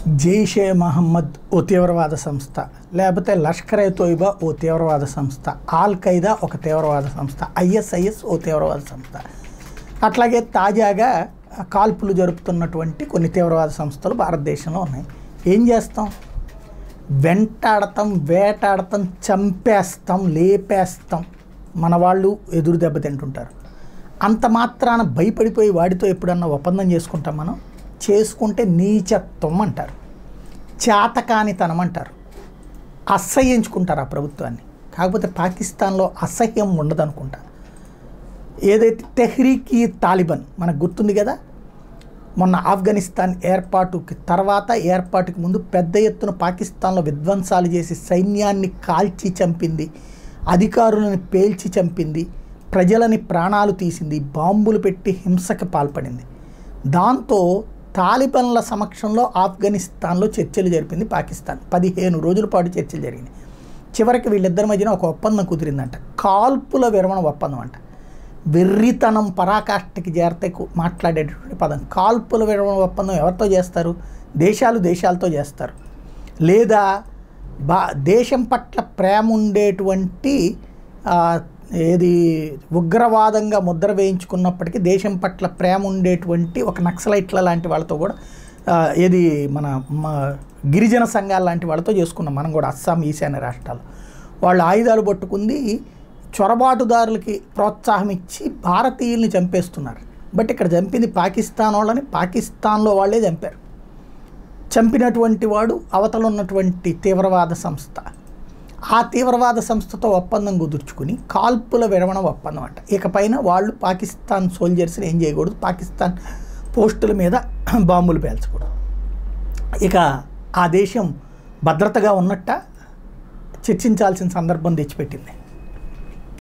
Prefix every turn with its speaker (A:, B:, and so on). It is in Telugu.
A: జైషే మహమ్మద్ ఓ తీవ్రవాద సంస్థ లేకపోతే లష్కర్ ఏ తోయిబా ఓ తీవ్రవాద సంస్థ ఆల్ ఖైదా ఒక తీవ్రవాద సంస్థ ఐఎస్ఐఎస్ ఓ తీవ్రవాద సంస్థ అట్లాగే తాజాగా కాల్పులు జరుపుతున్నటువంటి కొన్ని తీవ్రవాద సంస్థలు భారతదేశంలో ఉన్నాయి ఏం చేస్తాం వెంటాడతాం వేటాడతాం చంపేస్తాం లేపేస్తాం మన వాళ్ళు ఎదురు దెబ్బతింటుంటారు అంత మాత్రాన భయపడిపోయి వాడితో ఎప్పుడన్నా ఒప్పందం చేసుకుంటాం మనం చేసుకుంటే నీచత్వం అంటారు చేతకానితనం అంటారు అసహ్యించుకుంటారు ఆ ప్రభుత్వాన్ని కాకపోతే పాకిస్తాన్లో అసహ్యం ఉండదనుకుంటా ఏదైతే తెహ్రీకి తాలిబన్ మనకు గుర్తుంది కదా మొన్న ఆఫ్ఘనిస్తాన్ ఏర్పాటుకి తర్వాత ఏర్పాటుకి ముందు పెద్ద ఎత్తున పాకిస్తాన్లో విధ్వంసాలు చేసి సైన్యాన్ని కాల్చి చంపింది అధికారులను పేల్చి చంపింది ప్రజలని ప్రాణాలు తీసింది బాంబులు పెట్టి హింసకు పాల్పడింది దాంతో తాలిబన్ల సమక్షంలో ఆఫ్ఘనిస్తాన్లో చర్చలు జరిపింది పాకిస్తాన్ పదిహేను రోజుల పాటు చర్చలు జరిగినాయి చివరికి వీళ్ళిద్దరి మధ్యన ఒక ఒప్పందం కుదిరిందంట కాల్పుల విరమణ ఒప్పందం అంట వెర్రితనం పరాకాష్ఠకి చేరితే కు- మాట్లాడేటటువంటి పదం కాల్పుల విరమణ ఒప్పందం ఎవరితో చేస్తారు దేశాలు దేశాలతో చేస్తారు లేదా బా దేశం పట్ల ప్రేమ ఉండేటువంటి ఆ, ఏది ఉగ్రవాదంగా ముద్ర వేయించుకున్నప్పటికీ దేశం పట్ల ప్రేమ ఉండేటువంటి ఒక నక్సలైట్ల లాంటి వాళ్ళతో కూడా ఆ, ఏది మన మ- గిరిజన సంఘాల లాంటి వాళ్ళతో చేసుకున్నాం మనం కూడా అస్సాం ఈశాన్య రాష్ట్రాలు వాళ్ళు ఆయుధాలు పట్టుకుంది చొరబాటుదారులకి ప్రోత్సాహం ఇచ్చి భారతీయుల్ని చంపేస్తున్నారు బట్ ఇక్కడ చంపింది పాకిస్తాన్ వాళ్ళని పాకిస్తాన్లో వాళ్ళే చంపారు చంపినటువంటి వాడు అవతల ఉన్నటువంటి తీవ్రవాద సంస్థ ఆ తీవ్రవాద సంస్థతో ఒప్పందం కుదుర్చుకుని కాల్పుల విరమణ ఒప్పందం అంట ఇకపైన వాళ్ళు పాకిస్తాన్ సోల్జర్స్ని ఏం చేయకూడదు పాకిస్తాన్ పోస్టుల మీద బాంబులు పేల్చకూడదు ఇక ఆ దేశం భద్రతగా ఉన్నట్ట చర్చించాల్సిన సందర్భం తెచ్చిపెట్టింది